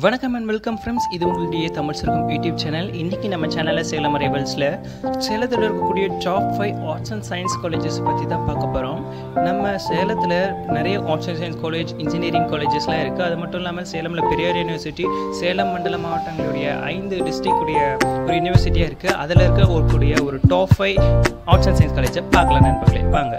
வணக்கம் and welcome friends இது உங்களுடைய தமிழ் சிறக்கும் யூடியூப் சேனல் இன்றைக்கி நம்ம சேனலில் சேலம் ரைவல்ஸில் சேலத்தில் இருக்கக்கூடிய top five arts and science colleges பற்றி தான் பார்க்க போகிறோம் நம்ம சேலத்தில் நிறைய arts and science college engineering காலேஜஸ்லாம் இருக்குது அது மட்டும் இல்லாமல் சேலமில் பெரியார் யூனிவர்சிட்டி சேலம் மண்டல மாவட்டங்களுடைய ஐந்து டிஸ்ட்ரிக்ட் உடைய ஒரு யூனிவர்சிட்டியாக இருக்குது அதில் இருக்க ஒரு கூடிய ஒரு top five arts and science காலேஜை பார்க்கலாம் நண்பர்களே வாங்க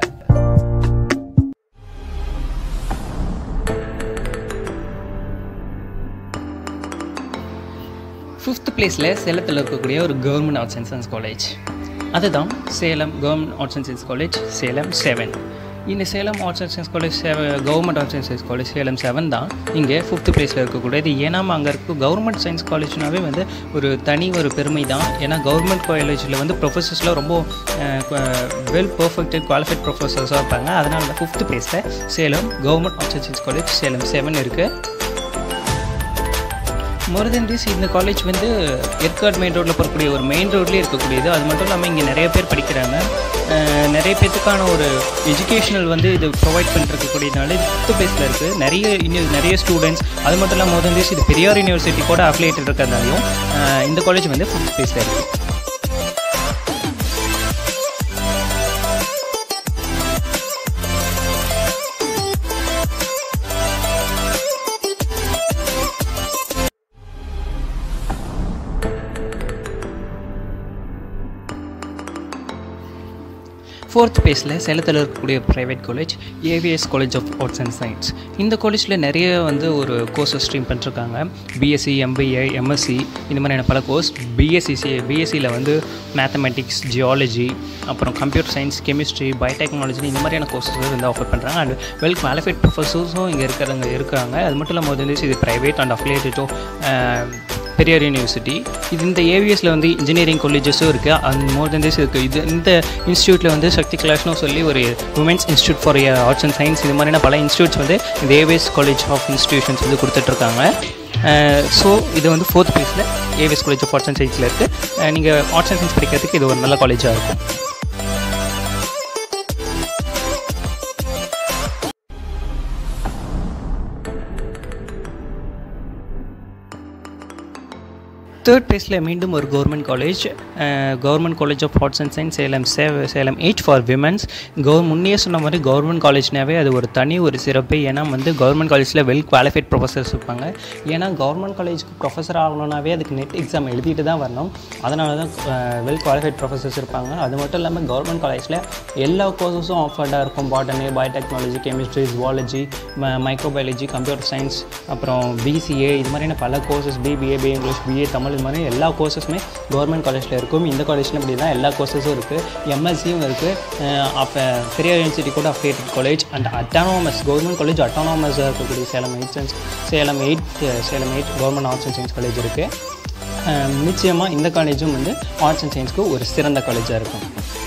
ஃபிஃப்த் பிளேஸில் சேலத்தில் இருக்கக்கூடிய ஒரு government arts and science college அதுதான் Salem government arts and science college Salem seven இந்த Salem arts and science college government arts and science college Salem seven தான் இங்கே ஃபிஃப்த் பிளேஸில் இருக்கக்கூடியது ஏன்னா அங்கே இருக்க கவர்மெண்ட் சயின்ஸ் காலேஜ்னாவே வந்து ஒரு தனி ஒரு பெருமை தான் ஏன்னா கவர்மெண்ட் காலேஜில் வந்து ப்ரொஃபஸர்ஸ்லாம் ரொம்ப வெல் பர்ஃபெக்டட் குவாலிஃபைட் ப்ரொஃபஸர்ஸாக இருப்பாங்க அதனால தான் ஃபிஃப்த் பிளேஸில் Salem government arts and science college Salem seven இருக்குது மோர் தென் திஸ் இந்த காலேஜ் வந்து ஏற்காடு மெயின் ரோட்டில் போகக்கூடிய ஒரு மெயின் ரோட்லேயே இருக்கக்கூடியது அது மட்டும் இல்லாமல் இங்கே நிறைய பேர் படிக்கிறாங்க அஹ் நிறைய பேர்த்துக்கான ஒரு எஜுகேஷனல் வந்து இது ப்ரொவைட் பண்ணிருக்கக்கூடியதுனால ஃபிஃப்த் பிளேஸில் இருக்குது நிறைய இன்னும் நிறைய ஸ்டூடெண்ட்ஸ் அது மட்டும் இல்லாமல் மோர் தென் திஸ் இது பெரியார் யூனிவர்சிட்டி கூட அஃபிலியேட்டட் இருக்கிறதாலையும் அஹ் இந்த காலேஜ் வந்து ஃபிஃப்த் பிளேஸில் இருக்குது ஃபோர்த் பேஸில் சேலத்தில் இருக்கக்கூடிய private college AVS college of arts and science இந்த காலேஜில் நிறைய வந்து ஒரு கோர்ஸஸ் ஸ்ட்ரீம் பண்ணிருக்காங்க பிஎஸ்சி எம்பிஏ எம்எஸ்சி இந்த மாதிரியான பல கோர்ஸ் பிஎஸ்சி பிஎஸ்சியில் வந்து மேத்தமெட்டிக்ஸ் ஜியாலஜி அப்புறம் கம்ப்யூட்டர் சயின்ஸ் கெமிஸ்ட்ரி பயோடெக்னாலஜி இந்த மாதிரியான கோர்சஸ் வந்து ஆஃபர் பண்ணுறாங்க அண்ட் வெல் குவாலிஃபைட் ப்ரொஃபஸர்ஸும் இங்கே இருக்கிறவங்க இருக்காங்க அது மட்டும் இல்லாமல் வந்து இது ப்ரைவேட் அண்ட் அஃபிலியேட்டோ பெரியார் யூனிவர்சிட்டி இது இந்த ஏவிஎஸில் வந்து இன்ஜினியரிங் காலேஜஸும் இருக்குது அண்ட் மோர் தென் திஸ் இருக்குது இது இந்த இன்ஸ்டியூட்டில் வந்து சக்தி கிளாஸ்னு சொல்லி ஒரு women's institute for arts and science இது மாதிரியான பல இன்ஸ்டியூட்ஸ் வந்து இந்த ஏவிஎஸ் காலேஜ் ஆஃப் இன்ஸ்டியூஷன்ஸ் வந்து கொடுத்துட்ருக்காங்க ஸோ இது வந்து ஃபோர்த் பிளேஸில் AVS college of arts and சயின்ஸில் இருக்குது நீங்கள் ஆர்ட்ஸ் அண்ட் சயின்ஸ் படிக்கிறதுக்கு இது ஒரு நல்ல காலேஜாக இருக்கும் தேர்ட் பிளேஸில் மீண்டும் ஒரு government college government college of arts and science Salem seven Salem eight for women's கவர் முன்னே சொன்ன மாதிரி கவர்மெண்ட் காலேஜ்னாவே அது ஒரு தனி ஒரு சிறப்பு ஏன்னா வந்து கவர்மெண்ட் காலேஜில் வெல் குவாலிஃபைட் ப்ரொஃபஸர்ஸ் இருப்பாங்க ஏன்னா கவர்மெண்ட் காலேஜுக்கு ப்ரொஃபஸர் ஆகணும்னாவே அதுக்கு நெட் எக்ஸாம் எழுதிட்டு தான் வரணும் அதனால தான் வெல் குவாலிஃபைட் ப்ரொஃபஸர்ஸ் இருப்பாங்க அது மட்டும் இல்லாமல் கவர்மெண்ட் காலேஜில் எல்லா கோர்சஸும் ஆஃபர்டாக இருக்கும் botany biotechnology chemistry zoology microbiology computer science அப்புறம் பிசிஏ இது மாதிரியான பல courses BBA B English BA Tamil இது மாதிரி எல்லா கோர்சஸுமே கவர்மெண்ட் காலேஜில் இருக்கும் இந்த காலேஜில் அப்படி தான் எல்லா கோர்சஸும் இருக்குது எம்எஸ்சியும் இருக்குது அப்போ பெரியார் யூனிவர்சிட்டி கூட affiliated college and autonomous government college அட்டானோமஸாக இருக்கக்கூடிய Salem eight science Salem eight Salem eight government arts and science college இருக்குது நிச்சயமாக இந்த காலேஜும் வந்து ஆர்ட்ஸ் அண்ட் சயின்ஸ்க்கு ஒரு சிறந்த காலேஜாக இருக்கும்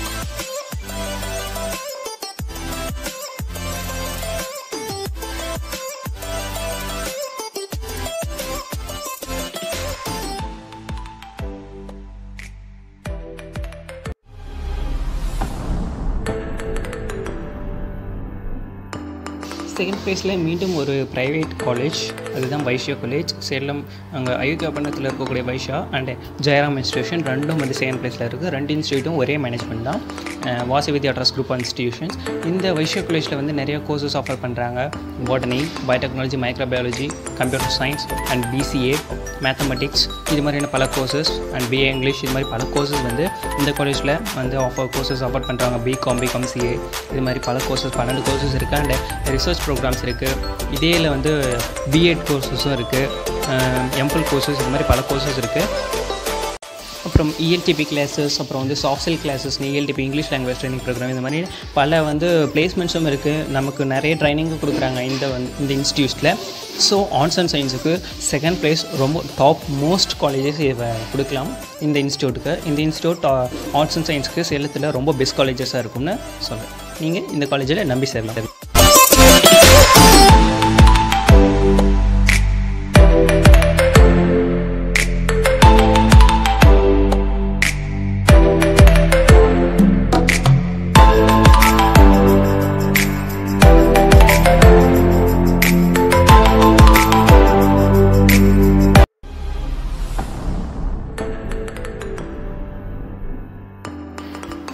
செகண்ட் பிளேஸில் மீண்டும் ஒரு ப்ரைவேட் காலேஜ் அதுதான் வைஷ்யா காலேஜ் சேலம் அங்கே அயோத்தியாபண்ணத்தில் இருக்கக்கூடிய வைஷ்யா அண்ட் ஜெயராம் இன்ஸ்டியூஷன் ரெண்டும் வந்து செகண்ட் பிளேஸில் இருக்குது ரெண்டு இன்ஸ்டியூட்டும் ஒரே மேனேஜ்மெண்ட் தான் வாசி வித்யா ட்ரஸ்ட் குரூப் இன்ஸ்டியூஷன்ஸ் இந்த வைஷ்யா காலேஜில் வந்து நிறைய கோர்சஸ் ஆஃபர் பண்ணுறாங்க botany biotechnology microbiology computer science and BCA mathematics இது மாதிரியான பல கோர்சஸ் அண்ட் பிஏ இங்கிலீஷ் இது மாதிரி பல கோர்சஸ் வந்து இந்த காலேஜில் வந்து ஆஃபர் கோர்சஸ் ஆஃபர் பண்ணுறாங்க பிகாம் பிகாம் சிஏ இது மாதிரி பல கோர்சஸ் பன்னெண்டு கோர்சஸ் இருக்குது அண்ட் ரிசர்ச் ப்ரோக்ராம்ஸ் இருக்குது இதேல வந்து பிஎட் கோர்சஸும் இருக்குது எம்பிள் கோர்சஸ் இது மாதிரி பல கோர்சஸ் இருக்குது அப்புறம் இஎல்டிபி கிளாஸஸ் அப்புறம் வந்து software classes ELTP English language training programme இந்த மாதிரி பல வந்து பிளேஸ்மெண்ட்ஸும் இருக்குது நமக்கு நிறைய ட்ரைனிங்கும் கொடுக்குறாங்க இந்த வந்து இந்த இன்ஸ்டியூட்டில் ஸோ ஆர்ட்ஸ் அண்ட் சயின்ஸுக்கு செகண்ட் ப்ளேஸ் ரொம்ப டாப் மோஸ்ட் காலேஜஸ் கொடுக்கலாம் இந்த இன்ஸ்டியூட்டுக்கு இந்த இன்ஸ்டியூட் ஆர்ட்ஸ் அண்ட் சயின்ஸுக்கு சேலத்தில் ரொம்ப பெஸ்ட் காலேஜஸாக இருக்கும்னு சொல்கிறேன் நீங்கள் இந்த காலேஜில் நம்பி சேரலாம்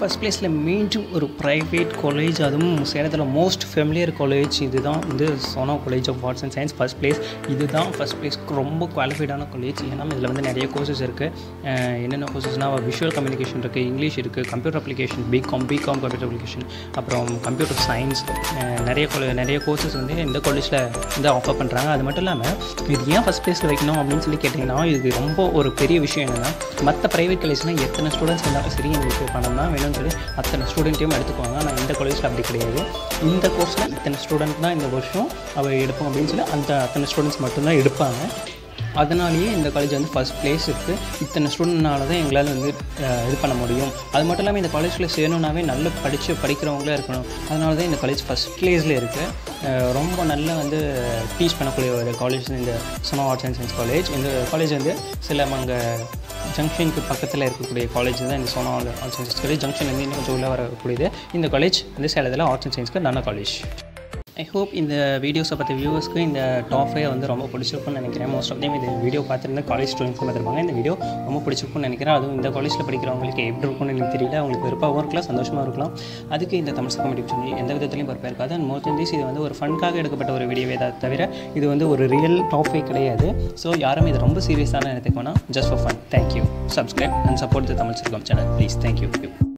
ஃபஸ்ட் ப்ளேஸில் மீண்டும் ஒரு ப்ரைவேட் காலேஜ் அதுவும் சேலத்தில் மோஸ்ட் ஃபெமிலியர் காலேஜ் இதுதான் வந்து Sona college of arts and science first place இதுதான் ஃபஸ்ட் ப்ளேஸ் ரொம்ப குவாலிஃபைடான காலேஜ் ஏன்னா இதில் வந்து நிறைய கோர்சஸ் இருக்குது என்னென்ன கோர்சஸ்னால் விஷுவல் கம்யூனிகேஷன் இருக்குது இங்கிலீஷ் இருக்குது computer application BCom BCom computer application அப்புறம் கம்ப்யூட்டர் சயின்ஸ் நிறைய கொல- நிறைய கோர்சஸ் வந்து இந்த காலேஜில் வந்து ஆஃபர் பண்ணுறாங்க அது மட்டும் இல்லாமல் இது ஏன் ஃபஸ்ட் ப்ளேஸில் வைக்கணும் அப்படின்னு சொல்லி கேட்டிங்கன்னா இது ரொம்ப ஒரு பெரிய விஷயம் என்னென்னா மற்ற ப்ரைவேட் காலேஜ்னால் எத்தனை ஸ்டூடெண்ட்ஸ் இருந்தாலும் சரி எங்களுக்கு பணம் தான் வேணும்னு சொல்லி அத்தனை ஸ்டூடெண்ட்டையும் எடுத்துக்குவாங்க ஆனால் இந்த காலேஜில் அப்படி கிடையாது இந்த கோர்ஸில் இத்தனை ஸ்டூடெண்ட் தான் இந்த வருஷம் அவ எடுப்போம் அப்படின்னு சொல்லி அந்த அத்தனை ஸ்டூடெண்ட்ஸ் மட்டும்தான் எடுப்பாங்க அதனாலேயே இந்த காலேஜ் வந்து ஃபஸ்ட் பிளேஸ் இருக்குது இத்தனை ஸ்டூடெண்ட்னால தான் எங்களால் வந்து அஹ், இது பண்ண முடியும் அது மட்டும் இல்லாமல் இந்த காலேஜில் சேரணுன்னாவே நல்ல படித்து படிக்கிறவங்களே இருக்கணும் அதனால தான் இந்த காலேஜ் ஃபஸ்ட் பிளேஸில் இருக்குது ரொம்ப நல்ல வந்து டீச் பண்ணக்கூடிய ஒரு காலேஜ் இந்த Sona arts and science college இந்த காலேஜ் வந்து சில அங்கே ஜங்ஷனுக்கு பக்கத்தில் இருக்கக்கூடிய காலேஜ் தான் இந்த Sona arts and science college ஜங்ஷன்லேருந்து இன்னும் கொஞ்சம் உள்ளே வரக்கூடியது இந்த காலேஜ் வந்து சேலத்தில் ஆர்ட்ஸ் அண்ட் சயின்ஸ்க்கு நல்ல காலேஜ் ஐ ஹோப் இந்த வீடியோஸை பற்றி வியூவர்ஸ்க்கு இந்த டாப் ஃபைவ் வந்து ரொம்ப பிடிச்சிருக்கும்னு நினைக்கிறேன் மோஸ்ட் ஆஃப் டைம் இந்த வீடியோ பார்த்துருந்தா காலேஜ் ஸ்டூடெண்ட்ஸ் பார்த்துருப்பாங்க இந்த வீடியோ ரொம்ப பிடிச்சிருக்கும்னு நினைக்கிறேன் அதுவும் இந்த காலேஜில் படிக்கிறவங்களுக்கு எப்படி இருக்கும்னு எனக்கு தெரியல அவங்களுக்கு விருப்பமாகவும் இருக்கலாம் சந்தோஷமாக இருக்கலாம் அதுக்கு இந்த தமிழ் சக்கம் யூடியூப் சேனல் எந்த விதத்துலையும் பொறுப்பாக இருக்காது அண்ட் மோர் திஸ் இது வந்து ஒரு ஃபன்காக எடுக்கப்பட்ட ஒரு வீடியோவே தான் தவிர இது வந்து ஒரு ரியல் டாப் ஃபைவ் கிடையாது ஸோ யாரும் இது ரொம்ப சீரியஸான எடுத்துக்க வேணாம் just for fun thank you subscribe and support the Tamil சக்கம் சேனல் ப்ளீஸ் தேங்க்யூ